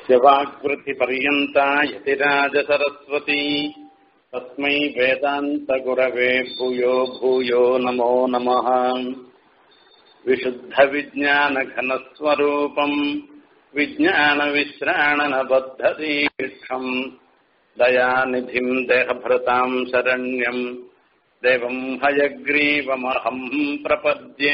यस्य वाक्वृत्तिपर्यन्ता यतिराजसरस्वती तस्मै वेदान्तगुरवे भूयो भूयो नमो नमः विशुद्धविज्ञानघनस्वरूपम् विज्ञानविश्राणनबद्धदीक्षम् दयानिधिम् देहभृताम् शरण्यम् देवम् हयग्रीवमहम् प्रपद्ये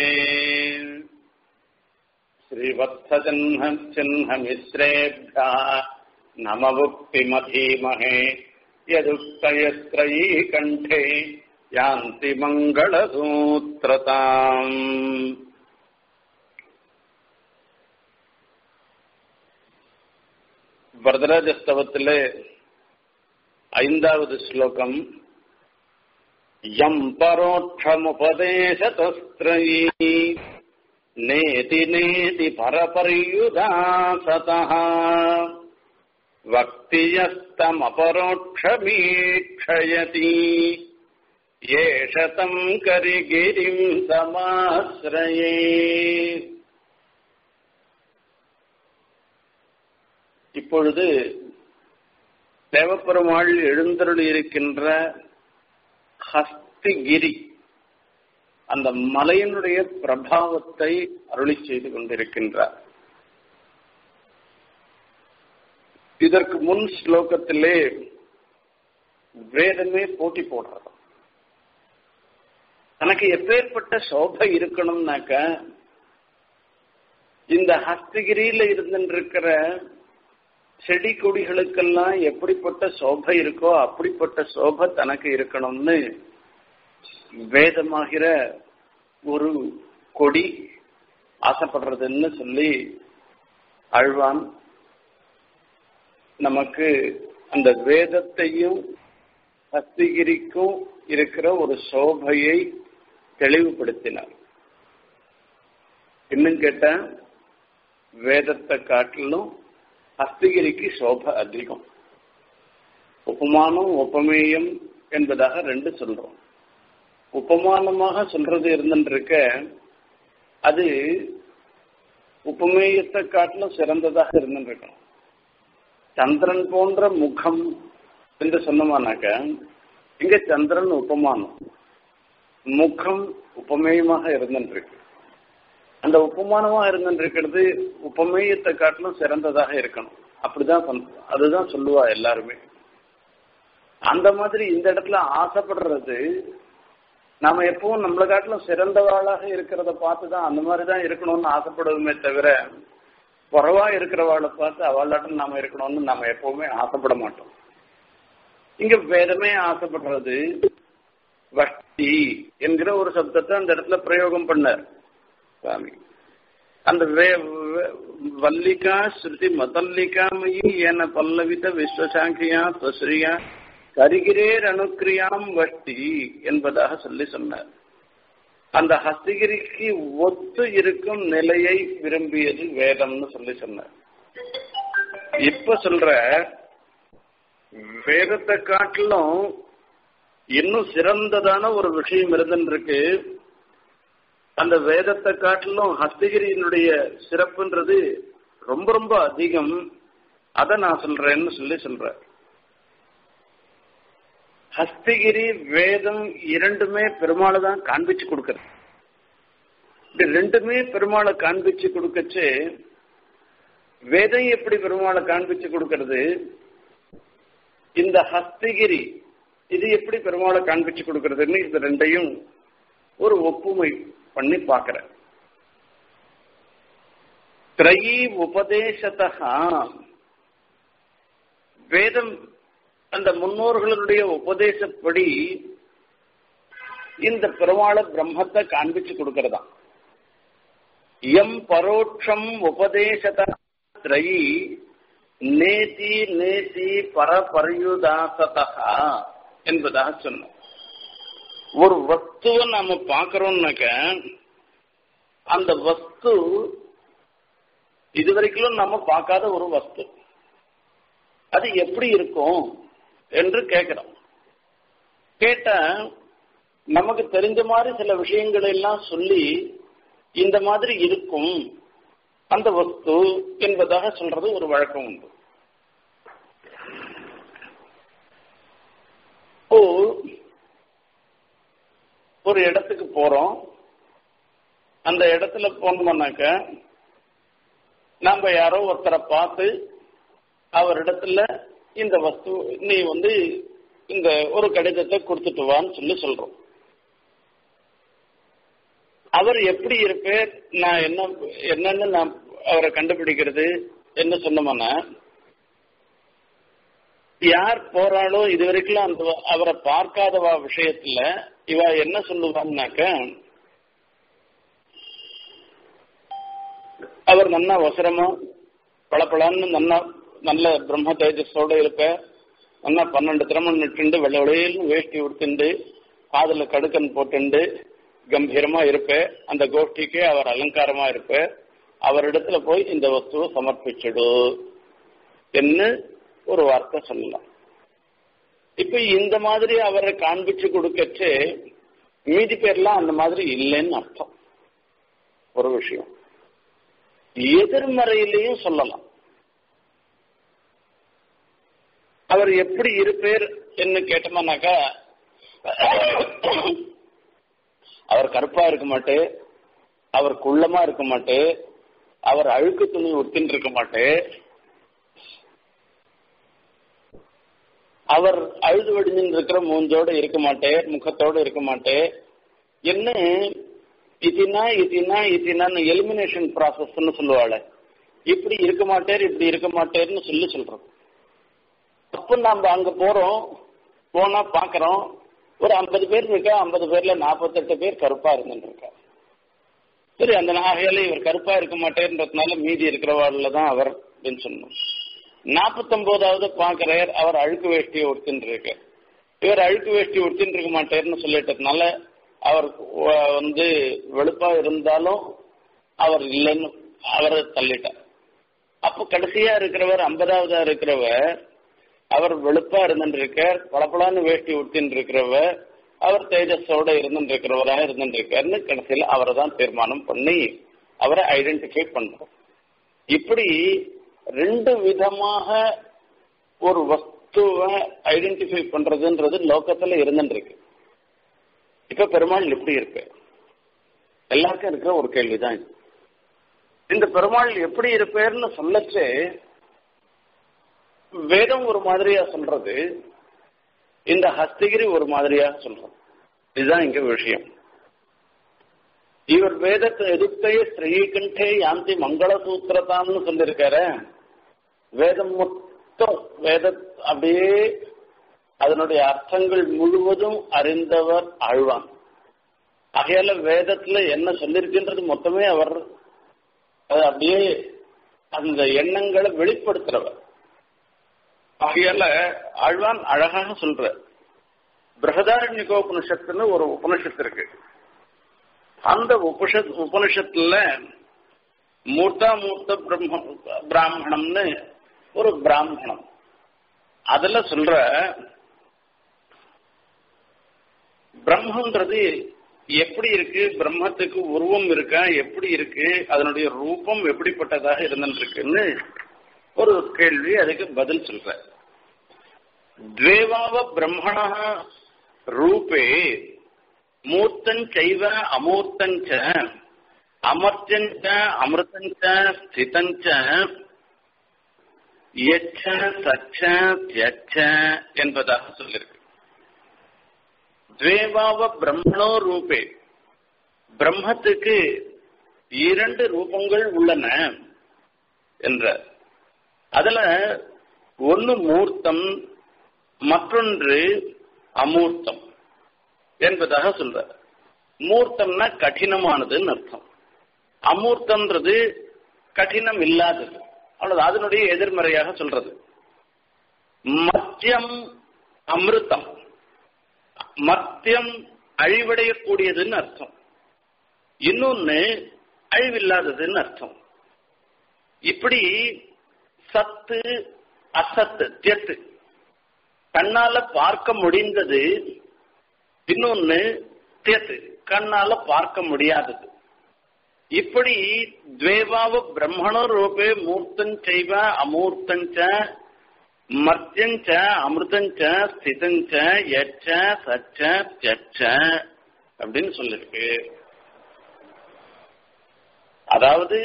श्रीवत्सजह्नचिह्नमिश्रेभ्यः नमवुक्तिमधीमहे यदुक्तयस्त्रयी कण्ठे यान्ति मङ्गलसूत्रताम् வரதராஜஸ்தவத்திலே ஐந்தாவது ஸ்லோகம் யம் பரோட்சமுபதேசதஸ்திரயீ நேதி நேதி பரபர்யுதா சதः வக்தியஸ்தமபரோட்சமீक्षयति ஏஷ தம் கரிகிரிம் சமாசிரயே இப்பொழுது தேவப்பெருமாள் எழுந்தருள் இருக்கின்ற ஹஸ்திகிரி அந்த மலையினுடைய பிரபாவத்தை அருளி செய்து கொண்டிருக்கின்றார் இதற்கு முன் ஸ்லோகத்திலே வேதமே போட்டி போடுறது தனக்கு எப்பேற்பட்ட சோபை இருக்கணும்னாக்க இந்த ஹஸ்தகிரியில இருந்துருக்கிற செடி கொடிகளுக்கெல்லாம் எப்படிப்பட்ட சோபை இருக்கோ அப்படிப்பட்ட சோபை தனக்கு இருக்கணும்னு வேதமாகிற ஒரு கொடி ஆசைப்படுறதுன்னு சொல்லி அழ்வான் நமக்கு அந்த வேதத்தையும் ஹஸ்திகிரிக்கும் இருக்கிற ஒரு சோபையை தெளிவுபடுத்தினார் இன்னும் கேட்ட வேதத்தை காட்டிலும் ஹஸ்திகிரிக்கு சோபை அதிகம் உபமானம் உபமேயம் என்பதாக ரெண்டு சொல்றோம் உபமானமாக சொல்றது இருந்துருக்க அது உபமேயத்தை காட்டிலும் சிறந்ததாக இருந்துருக்கணும் சந்திரன் போன்ற முகம் என்று சொன்னோமானாக்க இங்க சந்திரன் உபமானம் முகம் உபமேயமாக இருந்துருக்கு அந்த உபமானமா இருந்துருக்கிறது உபமேயத்தை காட்டிலும் சிறந்ததாக இருக்கணும் அப்படிதான் அதுதான் சொல்லுவா எல்லாருமே அந்த மாதிரி இந்த இடத்துல ஆசைப்படுறது நாம எப்பவும் நம்மளை காட்டிலும் சிறந்தவாளாக இருக்கிறத பார்த்து தான் அந்த மாதிரி தான் இருக்கணும்னு ஆசைப்படுவோமே தவிர குறவா இருக்கிறவாளை பார்த்து அவளாட்டம் நாம இருக்கணும்னு நாம எப்பவுமே ஆசைப்பட மாட்டோம் இங்க வேதமே ஆசைப்படுறது வஷ்டி என்கிற ஒரு சப்தத்தை அந்த இடத்துல பிரயோகம் பண்ணார் சுவாமி அந்த வே வல்லிகா ஸ்ருதி மதல்லிகாமயி என பல்லவித விஸ்வசாங்கியா துவஸ்ரீயா கரிகிரேர் அணுக்கிரியாம் வஷ்டி என்பதாக சொல்லி சொன்னார் அந்த ஹஸ்திகிரிக்கு ஒத்து இருக்கும் நிலையை விரும்பியது வேதம்னு சொல்லி சொன்னார் இப்ப சொல்ற வேதத்தை காட்டிலும் இன்னும் சிறந்ததான ஒரு விஷயம் இருந்துருக்கு அந்த வேதத்தை காட்டிலும் ஹஸ்தகிரியினுடைய சிறப்புன்றது ரொம்ப ரொம்ப அதிகம் அதை நான் சொல்றேன்னு சொல்லி சொல்றேன் ஹஸ்தகிரி வேதம் இரண்டுமே பெருமாளை தான் காண்பிச்சு கொடுக்கறது இது ரெண்டுமே பெருமாளை காண்பிச்சு கொடுக்கச்சு வேதம் எப்படி பெருமாளை காண்பிச்சு கொடுக்கறது இந்த ஹஸ்தகிரி இது எப்படி பெருமாளை காண்பிச்சு கொடுக்கறதுன்னு இது ரெண்டையும் ஒரு ஒப்புமை பண்ணி பார்க்கிறேன் திரையீ உபதேசத்தகா வேதம் அந்த முன்னோர்களுடைய உபதேசப்படி இந்த பெருமாள பிரம்மத்தை காண்பிச்சு கொடுக்கறதா எம் பரோட்சம் உபதேசதி நேதி நேதி பரபரியுதாசதா என்பதாக சொன்னோம் ஒரு வஸ்துவை நாம பார்க்கறோம்னாக்க அந்த வஸ்து இதுவரைக்கும் நம்ம பார்க்காத ஒரு வஸ்து அது எப்படி இருக்கும் என்று கேட்கிறோம் கேட்டா நமக்கு தெரிஞ்ச மாதிரி சில விஷயங்களை எல்லாம் சொல்லி இந்த மாதிரி இருக்கும் அந்த வஸ்து என்பதாக சொல்றது ஒரு வழக்கம் உண்டு இப்போ ஒரு இடத்துக்கு போறோம் அந்த இடத்துல போனோம்னாக்க நம்ம யாரோ ஒருத்தரை பார்த்து அவரிடத்துல இந்த வஸ்து நீ வந்து இந்த ஒரு கடிதத்தை கொடுத்துட்டு வான்னு சொல்லி சொல்றோம் அவர் எப்படி இருப்பார் நான் என்ன என்னன்னு நான் அவரை கண்டுபிடிக்கிறது என்ன சொன்னோம்னா யார் போறாளோ இது வரைக்கும் அந்த அவரை பார்க்காதவா விஷயத்துல இவ என்ன சொல்லுவாங்கனாக்க அவர் நன்னா வசரமா பளபளன்னு நன்னா நல்ல பிரம்ம தேஜஸோட இருப்ப நல்லா பன்னெண்டு திறமம் நிட்டுண்டு வெள்ள வெளியிலும் வேஷ்டி உடுத்துண்டு காதுல கடுக்கன் போட்டுண்டு கம்பீரமா இருப்ப அந்த கோஷ்டிக்கு அவர் அலங்காரமா இருப்ப அவரிடத்துல போய் இந்த வஸ்துவை சமர்ப்பிச்சிடு என்று ஒரு வார்த்தை சொல்லலாம் இப்ப இந்த மாதிரி அவரை காண்பிச்சு கொடுக்கச்சு மீதி பேர்லாம் அந்த மாதிரி இல்லைன்னு அர்த்தம் ஒரு விஷயம் எதிர்மறையிலையும் சொல்லலாம் அவர் எப்படி இருப்பேர் என்று கேட்டோம்னாக்கா அவர் கருப்பா இருக்க மாட்டே அவர் குள்ளமா இருக்க மாட்டே அவர் அழுக்கு துணி உடுத்தின்னு இருக்க மாட்டே அவர் அழுது வடிஞ்சுன்னு இருக்கிற மூஞ்சோட இருக்க மாட்டே முகத்தோட இருக்க மாட்டே என்ன இத்தினா இத்தினா இத்தினான்னு எலிமினேஷன் ப்ராசஸ்ன்னு சொல்லுவாள் இப்படி இருக்க மாட்டேர் இப்படி இருக்க மாட்டேர்னு சொல்லி சொல்றோம் அப்போ நம்ம அங்க போறோம் போனா பாக்குறோம் ஒரு ஐம்பது பேர் இருக்கா ஐம்பது பேர்ல நாற்பத்தெட்டு பேர் கருப்பா இருந்துட்டு இருக்கா சரி அந்த நாகையில இவர் கருப்பா இருக்க மாட்டேன்றதுனால மீதி இருக்கிறவாள்ல தான் அவர் அப்படின்னு சொன்னோம் நாற்பத்தொன்பதாவது பாக்குறார் அவர் அழுக்கு வேஷ்டியை உடுத்தின்னு இருக்கு இவர் அழுக்கு வேஷ்டி உடுத்தின்னு இருக்க மாட்டேர்னு சொல்லிட்டதுனால அவர் வந்து வெளுப்பா இருந்தாலும் அவர் இல்லைன்னு அவரை தள்ளிட்டார் அப்போ கடைசியா இருக்கிறவர் ஐம்பதாவதா இருக்கிறவர் அவர் வெளுப்பா இருந்துட்டு இருக்கார் பளபளான்னு வேஷ்டி உடுத்தின்னு இருக்கிறவர் அவர் தேஜஸோட இருந்துட்டு இருக்கிறவராக இருந்துட்டு இருக்காருன்னு கடைசியில் அவரை தான் தீர்மானம் பண்ணி அவரை ஐடென்டிஃபை பண்றோம் இப்படி ரெண்டு விதமாக ஒரு வஸ்துவை ஐடென்டிஃபை பண்றதுன்றது லோக்கத்துல இருந்துட்டு இருக்கு இப்ப பெருமாள் எப்படி இருக்கு எல்லாருக்கும் இருக்கிற ஒரு கேள்விதான் இது இந்த பெருமாள் எப்படி இருப்பேர்னு சொல்லச்சு வேதம் ஒரு மாதிரியா சொல்றது இந்த ஹஸ்தகிரி ஒரு மாதிரியா சொல்றது இதுதான் இங்க விஷயம் இவர் வேதத்தை எதிர்த்தையே ஸ்ரீகண்டே யாந்தி மங்கள சூத்திரதான்னு சொல்லியிருக்காரு வேதம் மொத்தம் வேத அப்படியே அதனுடைய அர்த்தங்கள் முழுவதும் அறிந்தவர் ஆழ்வான் ஆகையால வேதத்துல என்ன சொல்லியிருக்கின்றது மொத்தமே அவர் அது அப்படியே அந்த எண்ணங்களை வெளிப்படுத்துறவர் ஆகையால ஆழ்வான் அழகாக சொல்ற பிரகதாரண்யகோபனிஷத்துன்னு ஒரு உபனிஷத்து இருக்கு அந்த உபனிஷத் உபனிஷத்துல மூர்த்தா மூர்த்த பிரம்ம பிராமணம்னு ஒரு பிராமணம் அதுல சொல்ற பிரம்மன்றது எப்படி இருக்கு பிரம்மத்துக்கு உருவம் இருக்கா எப்படி இருக்கு அதனுடைய ரூபம் எப்படிப்பட்டதாக இருந்துருக்குன்னு ஒரு கேள்வி அதுக்கு பதில் சொல்ற துவேவாவ பிரம்மண ரூபே மூர்த்தஞ்சைவ அமூர்த்தஞ்ச அமர்த்தஞ்ச அமிர்தஞ்ச ஸ்திதஞ்ச எச்ச சச்ச தியச்ச என்பதாக சொல்லிருக்கு துவேவாவ பிரம்மணோ ரூபே பிரம்மத்துக்கு இரண்டு ரூபங்கள் உள்ளன என்ற அதுல ஒன்னு மூர்த்தம் மற்றொன்று அமூர்த்தம் என்பதாக சொல்ற மூர்த்தம்னா கடினமானதுன்னு அர்த்தம் அமூர்த்தம்ன்றது கடினம் இல்லாதது அவ்வளவு அதனுடைய எதிர்மறையாக சொல்றது மத்தியம் அமிர்தம் மத்தியம் அழிவடையக்கூடியதுன்னு அர்த்தம் இன்னொன்னு அழிவில்லாததுன்னு அர்த்தம் இப்படி சத்து அசத்து தியத்து கண்ணால பார்க்க முடிந்தது இன்னொன்னு தியத்து கண்ணால பார்க்க முடியாதது இப்படி துவேவாவ பிரம்மண ரூபே மூர்த்தம் செய்வ அமூர்த்தஞ்ச மர்த்தியஞ்ச அமிர்தஞ்ச ஸ்திதஞ்ச எச்ச சச்ச தியச்ச அப்படின்னு சொல்லிருக்கு அதாவது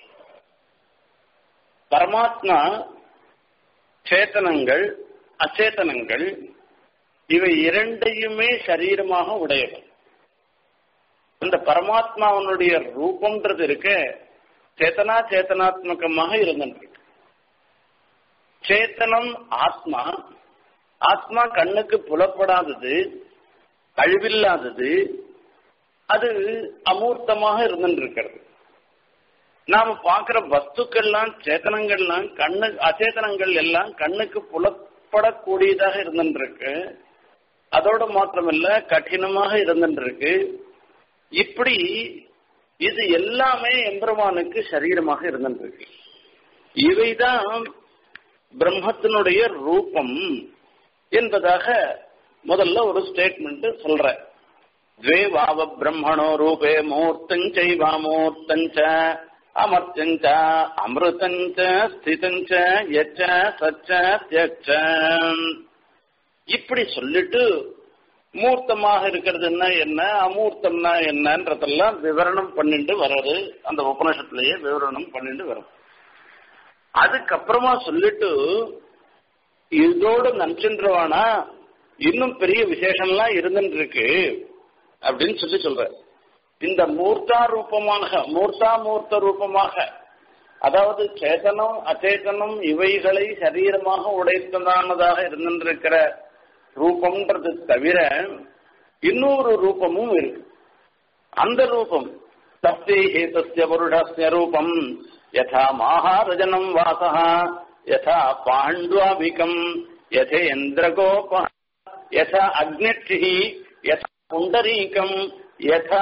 பரமாத்மா சேத்தனங்கள் அச்சேதனங்கள் இவை இரண்டையுமே சரீரமாக உடையவர் அந்த பரமாத்மாவனுடைய ரூபம்ன்றது இருக்க சேத்தனா சேத்தனாத்மகமாக இருந்துருக்கு சேத்தனம் ஆத்மா ஆத்மா கண்ணுக்கு புலப்படாதது அழிவில்லாதது அது அமூர்த்தமாக இருந்துருக்கிறது நாம பார்க்கிற வஸ்துக்கள்லாம் சேத்தனங்கள்லாம் கண்ணு அச்சேதனங்கள் எல்லாம் கண்ணுக்கு புலப்படக்கூடியதாக இருந்துருக்கு அதோட மாத்திரமல்ல கடினமாக இருந்துருக்கு இப்படி இது எல்லாமே எம்பெருமானுக்கு சரீரமாக இருந்துருக்கு இவைதான் பிரம்மத்தினுடைய ரூபம் என்பதாக முதல்ல ஒரு ஸ்டேட்மெண்ட் சொல்ற द्वे वाव ब्रह्मणो रूपे मूर्तञ्चैवामूर्तञ्च अमर्त्यञ्च अमृतञ्च ஸ்திதஞ்ச எச்ச சச்ச தியச்ச இப்படி சொல்லிட்டு மூர்த்தமாக இருக்கிறதுன்னா என்ன அமூர்த்தம்னா என்னன்றதெல்லாம் விவரணம் பண்ணிட்டு வர்றது அந்த உபநிஷத்துலயே விவரணம் பண்ணிட்டு வரும் அதுக்கப்புறமா சொல்லிட்டு இதோடு நினைச்சுன்றவானா இன்னும் பெரிய விசேஷம்லாம் இருந்துட்டு இருக்கு அப்படின்னு சொல்லி சொல்ற இந்த மூர்த்தா ரூபமாக மூர்த்தா மூர்த்த ரூபமாக அதாவது சேதனம் அச்சேதனம் இவைகளை சரீரமாக உடைத்ததானதாக இருந்திருக்கிற ரூபம்ன்றது தவிர இன்னொரு ரூபமும் இருக்கு அந்த ரூபம் தப்தேஹே தஸ்ய புருஷஸ்ய ரூபம் யதா மாஹாரஜனம் வாசः யதா பாண்ட்வாபிகம் யதேந்திரகோப யதா அக்னிட்சிः யதா புண்டரீகம் யதா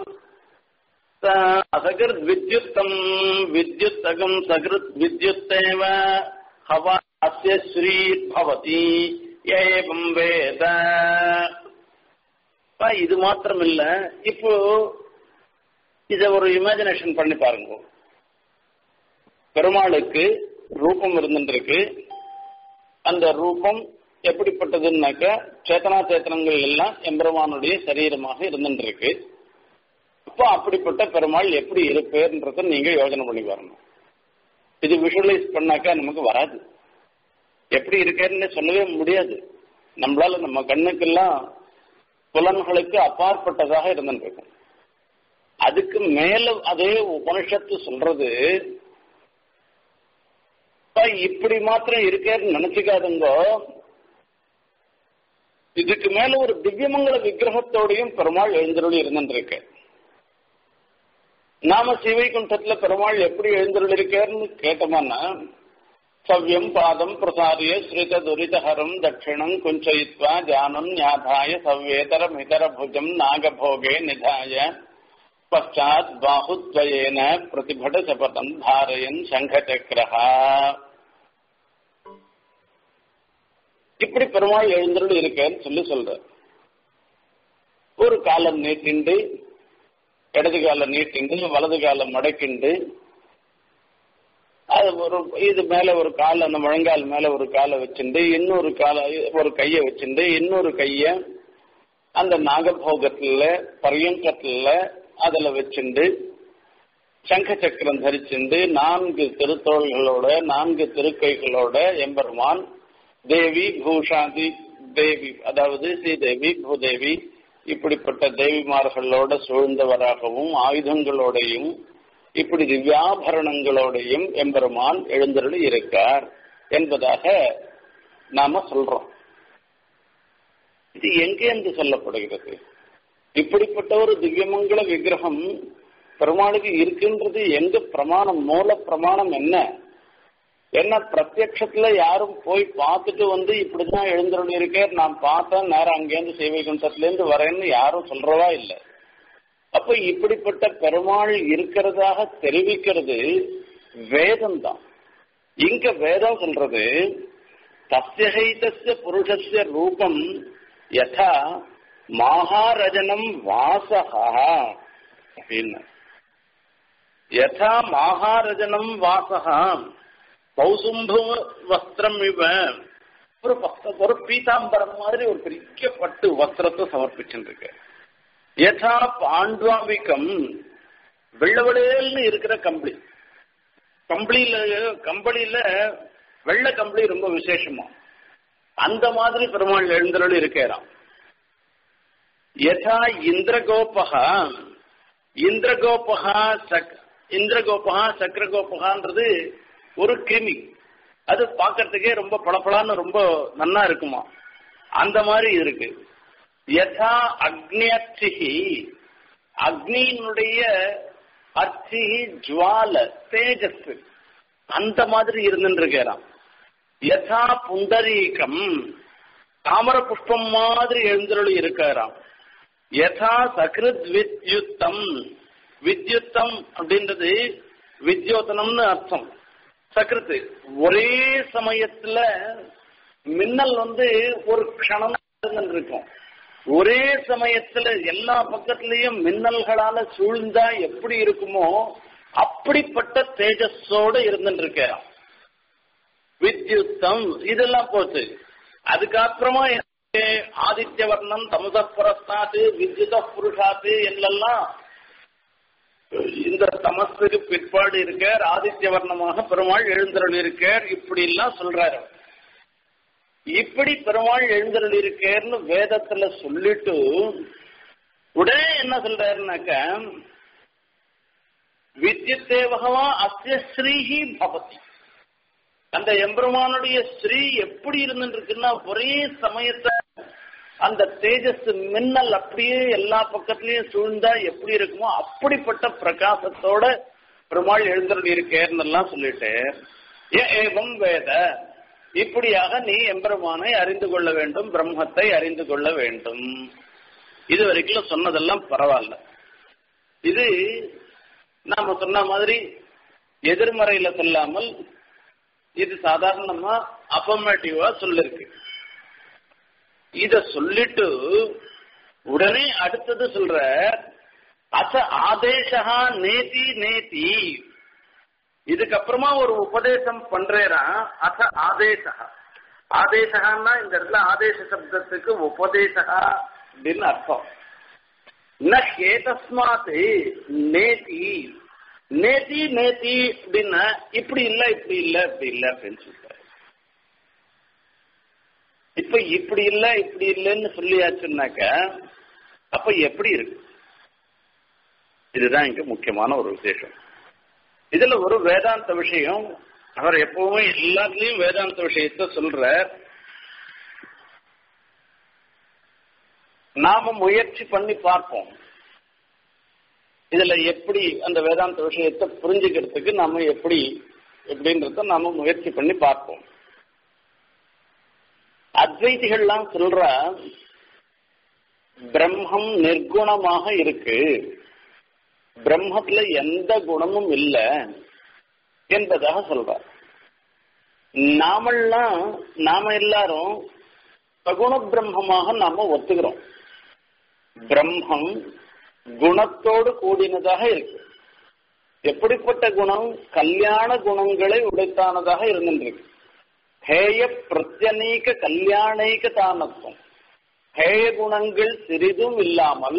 असकृद् विद्युत्तम् विद्युत्तकम् सकृत् विद्युत्तेव हवा अस्य श्रीर्भवति ஏவம் வேத இது மாத்திரம் இல்ல இப்போ இத ஒரு இமேஜினேஷன் பண்ணி பாருங்க பெருமாளுக்கு ரூபம் இருந்துருக்கு அந்த ரூபம் எப்படிப்பட்டதுன்னாக்க சேத்தனா சேத்தனங்கள் எல்லாம் எம்பெருமானுடைய சரீரமாக இருந்துருக்கு அப்போ அப்படிப்பட்ட பெருமாள் எப்படி இருப்பேன்றத நீங்க யோசனை பண்ணி வரணும் இது விஷுவலைஸ் பண்ணாக்கா நமக்கு வராது எப்படி இருக்கேன்னு சொல்லவே முடியாது நம்மளால நம்ம கண்ணுக்கெல்லாம் புலன்களுக்கு அப்பாற்பட்டதாக இருந்துருக்கும் அதுக்கு மேல அதே உபனிஷத்து சொல்றது இப்படி மாத்திரம் இருக்கேன்னு நினைச்சுக்காதுங்கோ இதுக்கு மேல ஒரு திவ்யமங்கல விக்கிரகத்தோடையும் பெருமாள் எழுந்தருளி இருந்துருக்கு நாம சிவைகுண்டத்துல பெருமாள் எப்படி எழுந்தருள் இருக்கேன்னு கேட்டோம்னா சவ்யம் பாதம் பிரசாரிய ஸ்ரித துரிதஹரம் தட்சிணம் குஞ்சயித்வா ஜானம் ஞாதாய சவ்யேதரம் இதர புஜம் நாகபோகே நிதாய பஷாத் பாகுத்வயேன பிரதிபட சபதம் தாரயன் சங்கச்சக்கரஹா இப்படி பெருமாள் எழுந்தருள் இருக்கேன்னு சொல்லி சொல்ற ஒரு காலம் நீட்டிண்டு இடது காலம் நீட்டிண்டு வலது காலம் மடக்கிண்டு அது ஒரு இது மேல ஒரு கால் அந்த முழங்கால் மேல ஒரு காலை வச்சுண்டு இன்னொரு கால ஒரு கைய வச்சுண்டு இன்னொரு கைய அந்த நாகபோகத்துல பரியங்கத்துல அதுல வச்சுண்டு சங்க சக்கரம் தரிச்சுண்டு நான்கு திருத்தோள்களோட நான்கு திருக்கைகளோட எம்பெருமான் தேவி பூஷாதி தேவி அதாவது ஸ்ரீதேவி பூதேவி இப்படிப்பட்ட தேவிமார்களோட சூழ்ந்தவராகவும் ஆயுதங்களோடையும் இப்படி திவ்யாபரணங்களோடையும் எம்பெருமான் எழுந்தருளி இருக்கார் என்பதாக நாம சொல்றோம் இது எங்கேருந்து சொல்லப்படுகிறது இப்படிப்பட்ட ஒரு திவ்யமங்கல விக்கிரகம் பெருமாளுக்கு இருக்குன்றது எங்க பிரமாணம் மூல பிரமாணம் என்ன என்ன பிரத்யட்சத்துல யாரும் போய் பார்த்துட்டு வந்து இப்படிதான் எழுந்தருள் இருக்கேன் நான் பார்த்தேன் நேரம் அங்கேருந்து சேவை குண்டத்துல இருந்து வரேன்னு யாரும் சொல்றவா இல்லை அப்ப இப்படிப்பட்ட பெருமாள் இருக்கிறதாக தெரிவிக்கிறது வேதம் தான் இங்க வேதம் சொல்றது தஸ்யஹைதஸ்ய புருஷஸ்ய ரூபம் யதா மாகாரஜனம் வாசகா அப்படின்னு யதா மாகாரஜனம் வாசகா பௌசும்பு வஸ்திரம் இவ ஒரு பக்த ஒரு பீதாம்பரம் மாதிரி ஒரு பெரிய பட்டு வஸ்திரத்தை சமர்ப்பிச்சுருக்கு யதா பாண்ட்வாவிகம் வெள்ளவெளேல்னு இருக்கிற கம்பளி கம்பளியில கம்பளியில வெள்ளை கம்பளி ரொம்ப விசேஷமா அந்த மாதிரி பெருமாள் எழுந்தருள் இருக்கிறான் யதா இந்திரகோபகா இந்திரகோபகா சக் இந்திரகோபகா சக்கரகோபகான்றது ஒரு கிருமி அது பார்க்கறதுக்கே ரொம்ப பளபளான்னு ரொம்ப நன்னா இருக்குமா அந்த மாதிரி இருக்கு யதா அக்னியர்ச்சிகி அக்னியினுடைய அர்ச்சிகி ஜுவால தேஜஸ் அந்த மாதிரி இருந்துருக்கிறான் யதா புண்டரீகம் தாமர புஷ்பம் மாதிரி எழுந்தருளி இருக்கிறான் யதா சகிருத் வித்யுத்தம் வித்யுத்தம் அப்படின்றது வித்யோதனம்னு அர்த்தம் சகிருத்து ஒரே சமயத்துல மின்னல் வந்து ஒரு க்ஷணம் இருக்கும் ஒரே சமயத்துல எல்லா பக்கத்திலையும் மின்னல்களால சூழ்ந்தா எப்படி இருக்குமோ அப்படிப்பட்ட தேஜஸோட இருந்துட்டு வித்யுத்தம் இதெல்லாம் போச்சு அதுக்கப்புறமா ஆதித்ய வர்ணம் தமுத புரஸ்தாத்து வித்யுத புருஷாத்து எல்லாம் இந்த தமசுக்கு பிற்பாடு இருக்கார் ஆதித்ய வர்ணமாக பெருமாள் எழுந்தருள் இருக்கார் இப்படி எல்லாம் சொல்றாரு இப்படி பெருமாள் எழுந்தருள் இருக்கேன்னு வேதத்துல சொல்லிட்டு உடனே என்ன சொல்றாருனாக்க வித்யுத்தே பகவான் அஸ்ய ஸ்ரீஹி பவதி அந்த எம்பெருமானுடைய ஸ்ரீ எப்படி இருந்துருக்குன்னா ஒரே சமயத்தை அந்த தேஜஸ் மின்னல் அப்படியே எல்லா பக்கத்திலயும் சூழ்ந்தா எப்படி இருக்குமோ அப்படிப்பட்ட பிரகாசத்தோட பெருமாள் எழுந்தருள் இருக்கேன்னு எல்லாம் சொல்லிட்டு ஏவம் வேத இப்படியாக நீ எம்பெருமானை அறிந்து கொள்ள வேண்டும் பிரம்மத்தை அறிந்து கொள்ள வேண்டும் இது வரைக்கும் சொன்னதெல்லாம் பரவாயில்ல இது நாம சொன்ன மாதிரி எதிர்மறையில சொல்லாமல் இது சாதாரணமா அப்பமேட்டிவா சொல்லிருக்கு இத சொல்லிட்டு உடனே அடுத்தது சொல்ற அச ஆதேசா நேதி நேதி இதுக்கப்புறமா ஒரு உபதேசம் பண்றேரா அச ஆதேசா ஆதேசகான்னா இந்த இடத்துல ஆதேச சப்தத்துக்கு உபதேசா அப்படின்னு அர்த்தம் ந ஹேதஸ்மாத் நேதி நேதி நேதி அப்படின்னா இப்படி இல்ல இப்படி இல்ல இப்படி இல்ல அப்படின்னு சொல்றாரு இப்ப இப்படி இல்ல இப்படி இல்லைன்னு சொல்லியாச்சுன்னாக்க அப்ப எப்படி இருக்கு இதுதான் இங்க முக்கியமான ஒரு விசேஷம் இதுல ஒரு வேதாந்த விஷயம் அவர் எப்பவுமே எல்லாத்துலயும் வேதாந்த விஷயத்த சொல்ற நாம முயற்சி பண்ணி பார்ப்போம் இதுல எப்படி அந்த வேதாந்த விஷயத்தை புரிஞ்சுக்கிறதுக்கு நாம எப்படி எப்படின்றத நாம முயற்சி பண்ணி பார்ப்போம் அத்வைதிகள்லாம் சொல்ற பிரம்மம் நிர்குணமாக இருக்கு பிரம்மத்துல எந்த குணமும் இல்லை என்பதாக சொல்றார் நாமெல்லாம் நாம எல்லாரும் சகுண பிரம்மமாக நாம ஒத்துக்கிறோம் பிரம்மம் குணத்தோடு கூடினதாக இருக்கு எப்படிப்பட்ட குணம் கல்யாண குணங்களை உடைத்தானதாக இருந்திருக்கு ஹேய பிரத்யநீக கல்யாணைக தானத்துவம் ஹேய குணங்கள் சிறிதும் இல்லாமல்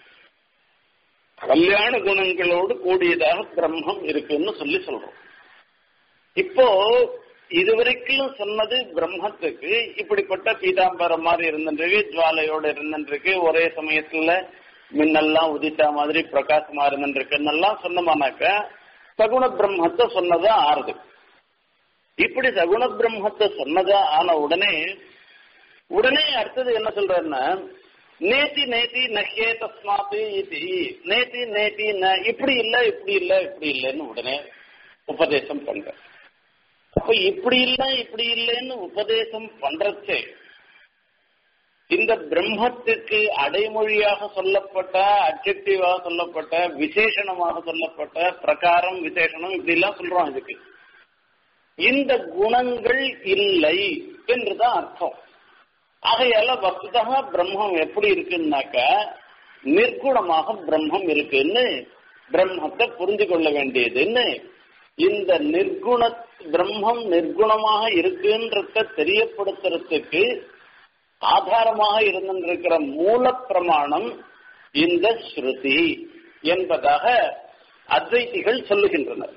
கல்யாண குணங்களோடு கூடியதாக பிரம்மம் இருக்குன்னு சொல்லி சொல்றோம் இப்போ இதுவரைக்கும் சொன்னது பிரம்மத்துக்கு இப்படிப்பட்ட பீதாம்பரம் மாதிரி இருந்துருக்கு ஜுவாலையோட இருந்துருக்கு ஒரே சமயத்துல மின்னெல்லாம் உதித்தா மாதிரி பிரகாசமா இருந்துருக்குன்னெல்லாம் சொன்னோம்னாக்க சகுண பிரம்மத்தை சொன்னதா ஆறுது இப்படி சகுண பிரம்மத்தை சொன்னதா ஆன உடனே உடனே அடுத்தது என்ன சொல்றேன்னா நேத்தி நேத்தி நஹே தஸ்மாத்து இது நேத்தி நேத்தி ந இப்படி இல்ல இப்படி இல்ல இப்படி இல்லைன்னு உடனே உபதேசம் பண்ற அப்ப இப்படி இல்ல இப்படி இல்லைன்னு உபதேசம் பண்றச்சே இந்த பிரம்மத்துக்கு அடைமொழியாக சொல்லப்பட்ட அப்ஜெக்டிவாக சொல்லப்பட்ட விசேஷணமாக சொல்லப்பட்ட பிரகாரம் விசேஷணம் இப்படி எல்லாம் சொல்றோம் இதுக்கு இந்த குணங்கள் இல்லை என்றுதான் அர்த்தம் ஆகையால வஸ்துதா பிரம்மம் எப்படி இருக்குன்னாக்க நிர்குணமாக பிரம்மம் இருக்குன்னு பிரம்மத்தை புரிந்து கொள்ள வேண்டியதுன்னு இந்த நிர்குண பிரம்மம் நிர்குணமாக இருக்குன்றத தெரியப்படுத்துறதுக்கு ஆதாரமாக இருந்திருக்கிற மூல பிரமாணம் இந்த ஸ்ருதி என்பதாக அத்வைத்திகள் சொல்லுகின்றனர்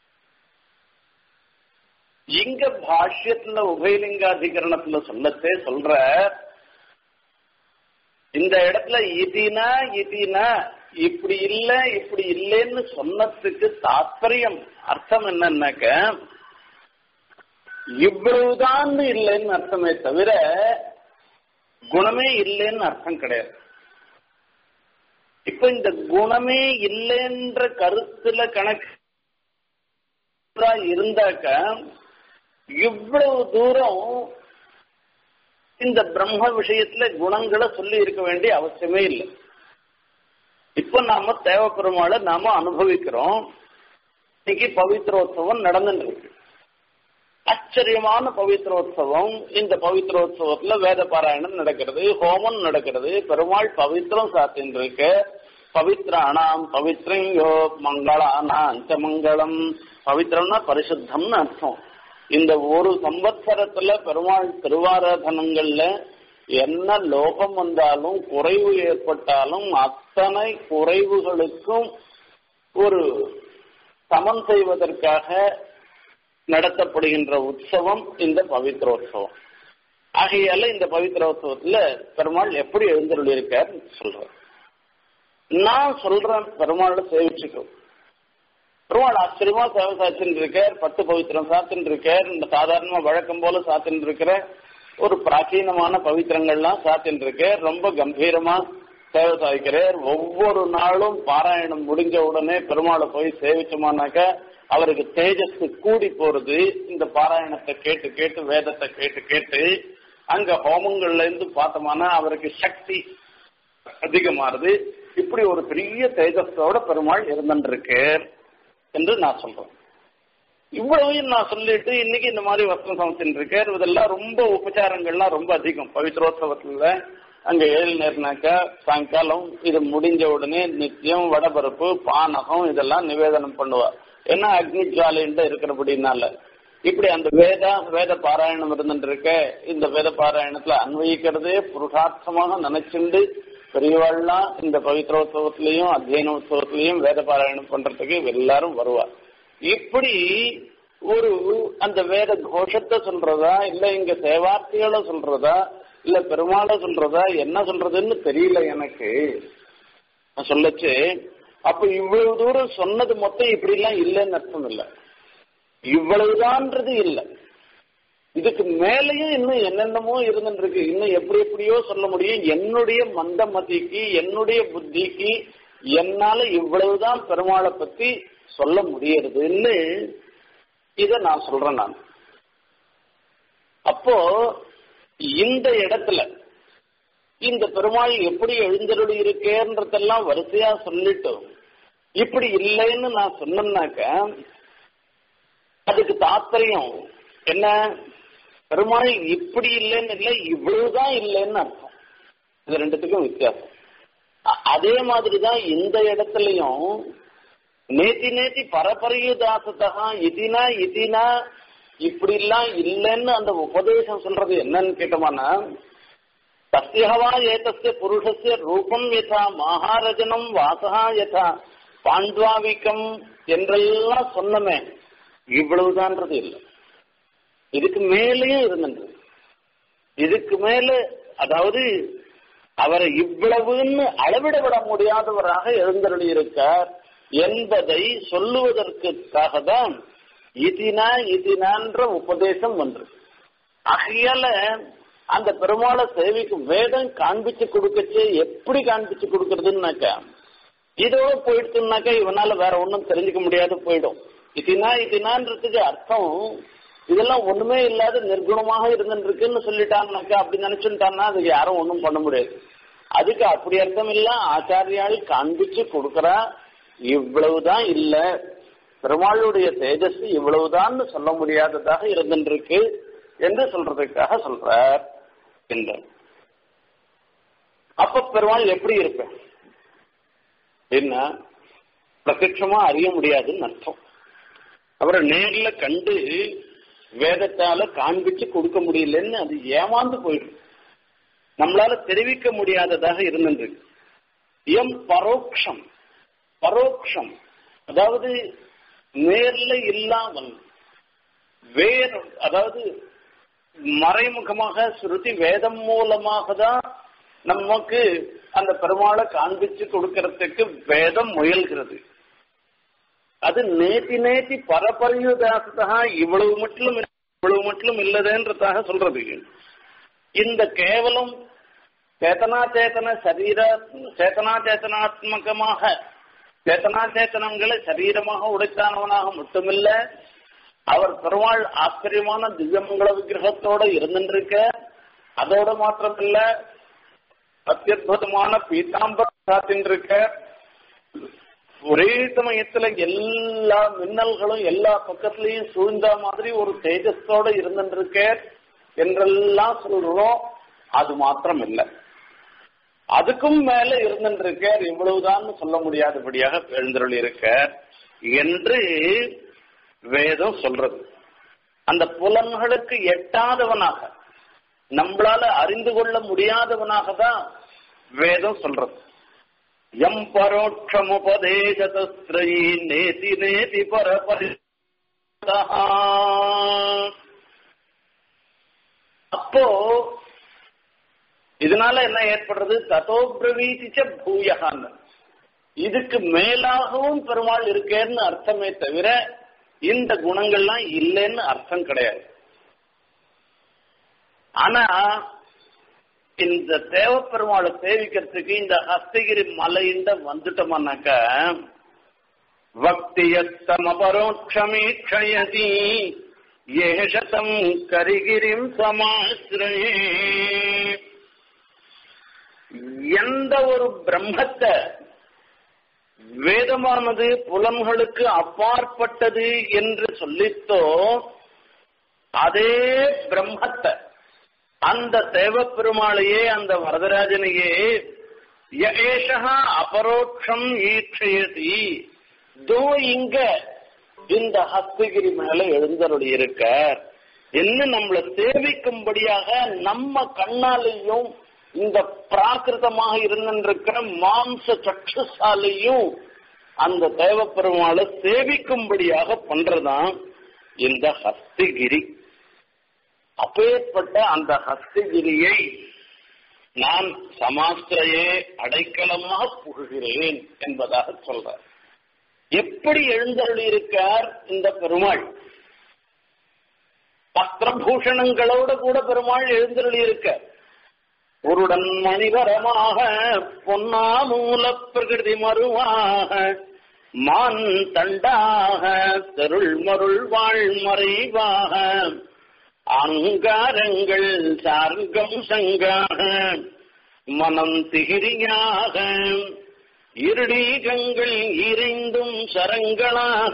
இங்க பாஷ்யத்துல உபயலிங்காதிகரணத்துல சொல்லத்தே சொல்ற இந்த இடத்துல இதினா இதினா இப்படி இல்ல இப்படி இல்லைன்னு சொன்னதுக்கு தாத்பரியம் அர்த்தம் என்னன்னாக்க இவ்வளவுதான் இல்லைன்னு அர்த்தமே தவிர குணமே இல்லைன்னு அர்த்தம் கிடையாது இப்ப இந்த குணமே இல்லைன்ற கருத்துல கணக்கு இருந்தாக்க இவ்வளவு தூரம் இந்த பிரம்ம விஷயத்துல குணங்களை சொல்லி இருக்க வேண்டிய அவசியமே இல்லை இப்ப நாம தேவப்பெருமாளை நாம அனுபவிக்கிறோம் இன்னைக்கு பவித்ரோத்சவம் நடந்துட்டு இருக்கு ஆச்சரியமான பவித்ரோத்சவம் இந்த பவித்ரோத்சவத்துல வேத பாராயணம் நடக்கிறது ஹோமம் நடக்கிறது பெருமாள் பவித்ரம் சாத்தின் இருக்க பவித்ராணாம் பவித்ரங்கோ மங்களானாஞ்ச மங்களம் பவித்திரம்னா பரிசுத்தம்னு அர்த்தம் இந்த ஒரு சம்பத்சரத்துல பெருமாள் திருவாராதனங்கள்ல என்ன லோகம் வந்தாலும் குறைவு ஏற்பட்டாலும் அத்தனை குறைவுகளுக்கும் ஒரு சமன் செய்வதற்காக நடத்தப்படுகின்ற உற்சவம் இந்த பவித்ரோத்சவம் ஆகையால இந்த பவித்ரோத்சவத்துல பெருமாள் எப்படி எழுந்தருளிருக்கார் சொல்றேன் நான் சொல்றேன் பெருமாளை சேவிச்சுக்கோ பெருமாள் ஆச்சரியமா சேவை சாத்தின்னு இருக்கார் பட்டு பவித்திரம் சாத்தின்னு இருக்கார் இந்த சாதாரணமா வழக்கம் போல சாத்தின்னு இருக்கிற ஒரு பிராச்சீனமான பவித்திரங்கள்லாம் சாத்தின்னு இருக்கார் ரொம்ப கம்பீரமா சேவை சாதிக்கிறார் ஒவ்வொரு நாளும் பாராயணம் முடிஞ்ச உடனே பெருமாளை போய் சேவிச்சோமானாக்க அவருக்கு தேஜஸ் கூடி போறது இந்த பாராயணத்தை கேட்டு கேட்டு வேதத்தை கேட்டு கேட்டு அங்க ஹோமங்கள்ல இருந்து பார்த்தோம்னா அவருக்கு சக்தி அதிகமாறுது இப்படி ஒரு பெரிய தேஜஸோட பெருமாள் இருந்துருக்கார் என்று நான் சொல்றேன் இவ்வளவையும் நான் சொல்லிட்டு இன்னைக்கு இந்த மாதிரி வஸ்திரம் சமைச்சுட்டு இருக்கேன் இதெல்லாம் ரொம்ப உபச்சாரங்கள்லாம் ரொம்ப அதிகம் பவித்ரோத்சவத்துல அங்க ஏழு நேரம்னாக்கா சாயங்காலம் இது முடிஞ்ச உடனே நித்தியம் வடபருப்பு பானகம் இதெல்லாம் நிவேதனம் பண்ணுவா ஏன்னா அக்னி ஜுவாலின்ட்டு இருக்கிறபடினால இப்படி அந்த வேத வேத பாராயணம் இருந்துட்டு இருக்க இந்த வேத பாராயணத்துல அன்வயிக்கிறதே புருஷார்த்தமாக நினைச்சுண்டு பெரியவாள்லாம் இந்த பவித்ரோத்சவத்திலையும் அத்தியன உற்சவத்திலையும் வேத பாராயணம் பண்றதுக்கு எல்லாரும் வருவா இப்படி ஒரு அந்த வேத கோஷத்தை சொல்றதா இல்ல இங்க சேவார்த்திகளை சொல்றதா இல்ல பெருமாளை சொல்றதா என்ன சொல்றதுன்னு தெரியல எனக்கு நான் சொல்லச்சு அப்ப இவ்வளவு தூரம் சொன்னது மொத்தம் இப்படி எல்லாம் இல்லைன்னு அர்த்தம் இல்ல இவ்வளவுதான்றது இல்லை இதுக்கு மேலேயும் இன்னும் என்னென்னமோ இருந்துட்டு இருக்கு இன்னும் எப்படி எப்படியோ சொல்ல முடியும் என்னுடைய மந்த மதிக்கு என்னுடைய புத்திக்கு என்னால இவ்வளவுதான் பெருமாளை பத்தி சொல்ல முடியறதுன்னு இத நான் சொல்றேன் நான் அப்போ இந்த இடத்துல இந்த பெருமாள் எப்படி எழுந்தருளி இருக்கேன்றதெல்லாம் வரிசையா சொல்லிட்டோம் இப்படி இல்லைன்னு நான் சொன்னேன்னாக்க அதுக்கு தாத்பரியம் என்ன பெருமாள் இப்படி இல்லைன்னு இல்லை இவ்வளவுதான் இல்லைன்னு அர்த்தம் இது ரெண்டுத்துக்கும் வித்தியாசம் அதே மாதிரிதான் இந்த இடத்துலயும் நேத்தி நேத்தி பரபரியுதாசத்தகா இதினா இதினா இப்படி எல்லாம் இல்லைன்னு அந்த உபதேசம் சொல்றது என்னன்னு கேட்டோம்னா தஸ்யவா ஏதஸ்ய புருஷஸ்ய ரூபம் யதா மகாரஜனம் வாசகா யதா பாண்ட்வாவிக்கம் என்றெல்லாம் சொன்னமே இவ்வளவுதான்றது இல்லை இதுக்கு மேலேயும் இருந்தது இதுக்கு மேல அதாவது அவரை இவ்வளவுன்னு அளவிட விட முடியாதவராக எழுந்தருளி இருக்கார் என்பதை சொல்லுவதற்காக தான் இதினா இதினான்ற உபதேசம் ஒன்று ஆகையால அந்த பெருமாளை சேவைக்கு வேதம் காண்பிச்சு கொடுக்கச்சே எப்படி காண்பிச்சு கொடுக்கறதுன்னாக்கா இதோட போயிடுச்சுனாக்கா இவனால வேற ஒன்றும் தெரிஞ்சுக்க முடியாது போயிடும் இதினா இதினான்றதுக்கு அர்த்தம் இதெல்லாம் ஒண்ணுமே இல்லாத நிர்குணமாக இருந்துருக்குன்னு சொல்லிட்டாங்கனாக்கா அப்படி நினைச்சுட்டான்னா அதுக்கு யாரும் ஒன்றும் பண்ண முடியாது அதுக்கு அப்படி அர்த்தம் இல்ல ஆச்சாரியால் காண்பிச்சு கொடுக்கறா இவ்வளவுதான் இல்ல பெருமாளுடைய தேஜஸ் இவ்வளவுதான் சொல்ல முடியாததாக இருந்துருக்கு என்று சொல்றதுக்காக சொல்றார் என்ற அப்ப பெருமாள் எப்படி இருப்பேன் என்ன பிரத்யட்சமா அறிய முடியாதுன்னு அர்த்தம் அவரை நேர்ல கண்டு வேதத்தால காண்பிச்சு கொடுக்க முடியலன்னு அது ஏமாந்து போயிடும் நம்மளால தெரிவிக்க முடியாததாக இருந்திருக்கு எம் பரோக்ஷம் பரோக்ஷம் அதாவது நேர்ல இல்லாமல் வேற அதாவது மறைமுகமாக ஸ்ருதி வேதம் மூலமாக தான் நமக்கு அந்த பெருமாளை காண்பிச்சு கொடுக்கறதுக்கு வேதம் முயல்கிறது அது நேத்தி நேத்தி பரபரியுதாசதா இவ்வளவு மட்டும் இவ்வளவு மட்டும் இல்லதேன்றதாக சொல்றது இந்த கேவலம் சேத்தனா சேத்தன சரீர சேத்தனா சேத்தனாத்மகமாக சேத்தனா சேத்தனங்களை சரீரமாக உடைத்தானவனாக மட்டுமில்ல அவர் பெருமாள் ஆச்சரியமான திவ்யமங்கள விக்கிரகத்தோட இருந்துருக்க அதோட மாத்திரமில்ல அத்தியுதமான பீதாம்பரம் சாத்தின்றிருக்க ஒரே சமயத்துல எல்லா மின்னல்களும் எல்லா பக்கத்திலையும் சூழ்ந்த மாதிரி ஒரு தேஜஸோட இருந்துருக்க என்றெல்லாம் சொல்றோம் அது மாத்திரம் இல்லை அதுக்கும் மேல இருந்திருக்கார் இவ்வளவுதான் சொல்ல முடியாதபடியாக எழுந்தருள் இருக்கார் என்று வேதம் சொல்றது அந்த புலன்களுக்கு எட்டாதவனாக நம்மளால அறிந்து கொள்ள முடியாதவனாக தான் வேதம் சொல்றது எம் பரோட்சமுபதேசதஸ்திரயி நேதி நேதி பரபரி அப்போ இதனால என்ன ஏற்படுறது ததோ பிரவீதிச்ச பூயகான்னு இதுக்கு மேலாகவும் பெருமாள் இருக்கேன்னு அர்த்தமே தவிர இந்த குணங்கள்லாம் இல்லைன்னு அர்த்தம் கிடையாது ஆனா இந்த தேவப்பெருமாளை சேவிக்கிறதுக்கு இந்த ஹஸ்தகிரி மலையிண்ட வந்துட்டோம்னாக்க பக்தியத்தமபரோட்சமீட்சயதி ஏஷதம் கரிகிரிம் சமாசிரயே எந்த ஒரு பிரம்மத்தை வேதமானது புலன்களுக்கு அப்பாற்பட்டது என்று சொல்லித்தோ அதே பிரம்மத்தை அந்த தேவப்பெருமாளையே அந்த வரதராஜனையே ஏஷா அபரோக்ஷம் ஈட்சயதி தோ இங்க இந்த ஹஸ்தகிரி மேல எழுந்தருளி இருக்க என்ன நம்மளை சேவிக்கும்படியாக நம்ம கண்ணாலையும் இந்த பிராகிருதமாக இருந்திருக்கிற மாம்ச சக்ஷுசாலையும் அந்த தேவப்பெருமாளை சேவிக்கும்படியாக பண்றதான் இந்த ஹஸ்தகிரி அப்பேற்பட்ட அந்த ஹஸ்தகிரியை நான் சமாஸ்திரையே அடைக்கலமாக புகுகிறேன் என்பதாக சொல்றார் எப்படி எழுந்தருளி இருக்கார் இந்த பெருமாள் வஸ்திரபூஷணங்களோட கூட பெருமாள் எழுந்தருளி இருக்கார் உருடன் மணிவரமாக பொன்னாமூல பிரகிருதி மறுவாக மான் தண்டாக தெருள் மருள் வாழ் மறைவாக அங்காரங்கள் சார்கம் சங்காக மனம் திகிரியாக இருடீகங்கள் இறைந்தும் சரங்களாக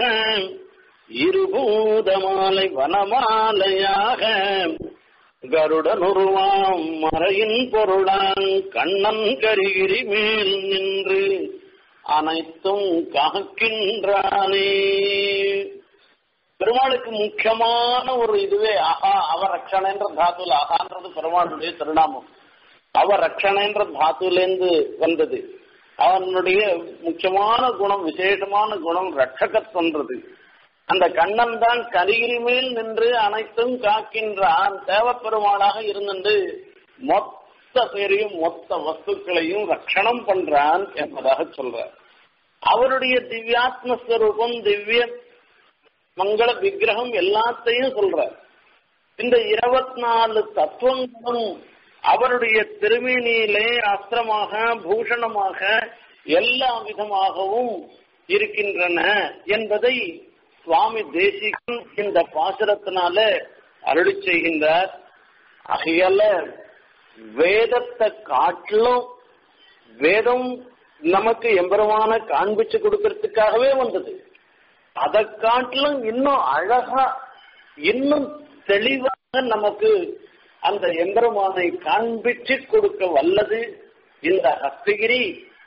இருபூதமாலை வனமாலையாக கருடனுருவாம் மறையின் பொருளான் கண்ணன் கரிகிரி மேல் நின்று அனைத்தும் காக்கின்றானே பெருமாளுக்கு முக்கியமான ஒரு இதுவே ஆஹா அவ ரக்ஷணன்ற தாத்துல ஆகான்றது பெருமாளுடைய திருநாமம் அவ ரக்ஷணன்ற தாத்துலேருந்து வந்தது அவனுடைய முக்கியமான குணம் விசேஷமான குணம் ரட்சகத்வன்றது அந்த கண்ணன் தான் கரிகிரி மேல் நின்று அனைத்தும் காக்கின்றான் தேவப்பெருமாளாக இருந்து மொத்த பேரையும் மொத்த வஸ்துக்களையும் ரட்சணம் பண்றான் என்பதாக சொல்றார் அவருடைய திவ்யாத்மஸ்வரூபம் திவ்ய மங்கள விக்கிரகம் எல்லாத்தையும் சொல்றார் இந்த இருபத்தி நாலு தத்துவங்களும் அவருடைய திருமேனியிலே அஸ்திரமாக பூஷணமாக எல்லா விதமாகவும் இருக்கின்றன என்பதை சுவாமி தேசிகன் இந்த பாசுரத்தினால அருளி செய்கின்றார் ஆகையால வேதத்தை காட்டிலும் வேதம் நமக்கு எம்பரமான காண்பிச்சு கொடுக்கறதுக்காகவே வந்தது அதை காட்டிலும் இன்னும் அழகா இன்னும் தெளிவாக நமக்கு அந்த எம்பெருமானை காண்பிச்சு கொடுக்க வல்லது இந்த ஹஸ்தகிரி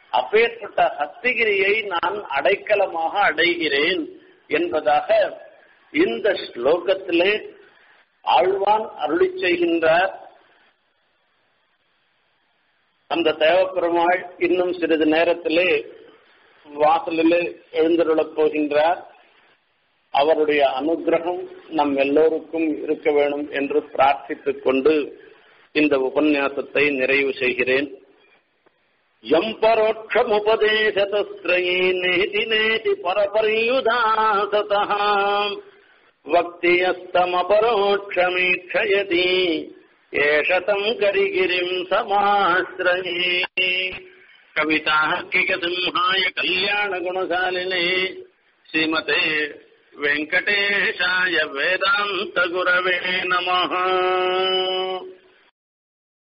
அப்பேற்பட்ட ஹஸ்தகிரியை நான் அடைக்கலமாக அடைகிறேன் என்பதாக இந்த ஸ்லோகத்திலே ஆழ்வான் அருளி செய்கின்றார் அந்த தேவப்பெருமாள் இன்னும் சிறிது நேரத்திலே வாசலிலே எழுந்தருளப் போகின்றார் அவருடைய அனுகிரகம் நம் எல்லோருக்கும் இருக்க வேணும் என்று பிரார்த்தித்துக் கொண்டு இந்த உபன்யாசத்தை நிறைவு செய்கிறேன் எம் பரோட்சமுபதேசதஸ்திரயே நேதி நேதி பரபரியுதாசதா வக்தியஸ்தமபரோட்சமீட்சயதி ஏஷதம் கரிகிரிம் சமாஸ்ரயே கவிதார்க்கிகசிம்ஹாய கல்யாணகுணசாலினே ஸ்ரீமதே வெங்கடேஷாய வேதாந்த குரவே நமः